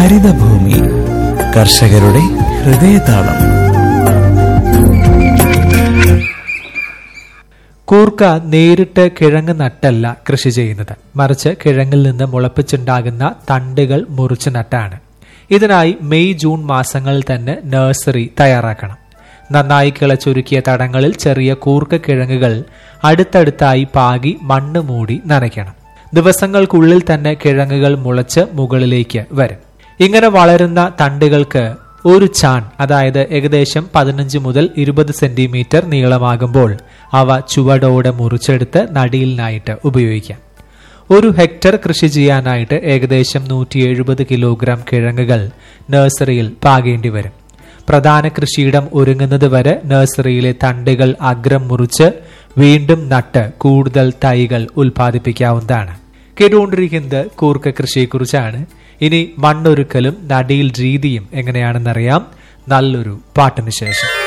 ഹരിതഭൂമി കർഷകരുടെ ഹൃദയതാളം കൂർക്ക നേരിട്ട് കിഴങ്ങ് നട്ടല്ല കൃഷി ചെയ്യുന്നത് മറിച്ച് കിഴങ്ങിൽ നിന്ന് മുളപ്പിച്ചുണ്ടാകുന്ന തണ്ടുകൾ മുറിച്ച് നട്ടാണ് ഇതിനായി മെയ് ജൂൺ മാസങ്ങളിൽ തന്നെ നഴ്സറി തയ്യാറാക്കണം നന്നായി കിളച്ചൊരുക്കിയ തടങ്ങളിൽ ചെറിയ കൂർക്ക കിഴങ്ങുകൾ അടുത്തടുത്തായി പാകി മണ്ണ് മൂടി നനയ്ക്കണം ദിവസങ്ങൾക്കുള്ളിൽ തന്നെ കിഴങ്ങുകൾ മുളച്ച് മുകളിലേക്ക് വരും ഇങ്ങനെ വളരുന്ന തണ്ടുകൾക്ക് ഒരു ചാൺ അതായത് ഏകദേശം പതിനഞ്ച് മുതൽ ഇരുപത് സെന്റിമീറ്റർ നീളമാകുമ്പോൾ അവ ചുവടോടെ മുറിച്ചെടുത്ത് നടിയിലിനായിട്ട് ഉപയോഗിക്കാം ഒരു ഹെക്ടർ കൃഷി ചെയ്യാനായിട്ട് ഏകദേശം നൂറ്റി എഴുപത് കിലോഗ്രാം കിഴങ്ങുകൾ നഴ്സറിയിൽ പാകേണ്ടി വരും പ്രധാന കൃഷിയിടം ഒരുങ്ങുന്നത് വരെ നഴ്സറിയിലെ തണ്ടുകൾ അഗ്രം മുറിച്ച് വീണ്ടും നട്ട് കൂടുതൽ തൈകൾ ഉൽപ്പാദിപ്പിക്കാവുന്നതാണ് കേട്ടുകൊണ്ടിരിക്കുന്നത് കൂർക്ക കൃഷിയെക്കുറിച്ചാണ് ഇനി മണ്ണൊരുക്കലും നടിയിൽ രീതിയും എങ്ങനെയാണെന്നറിയാം നല്ലൊരു പാട്ടിന് ശേഷം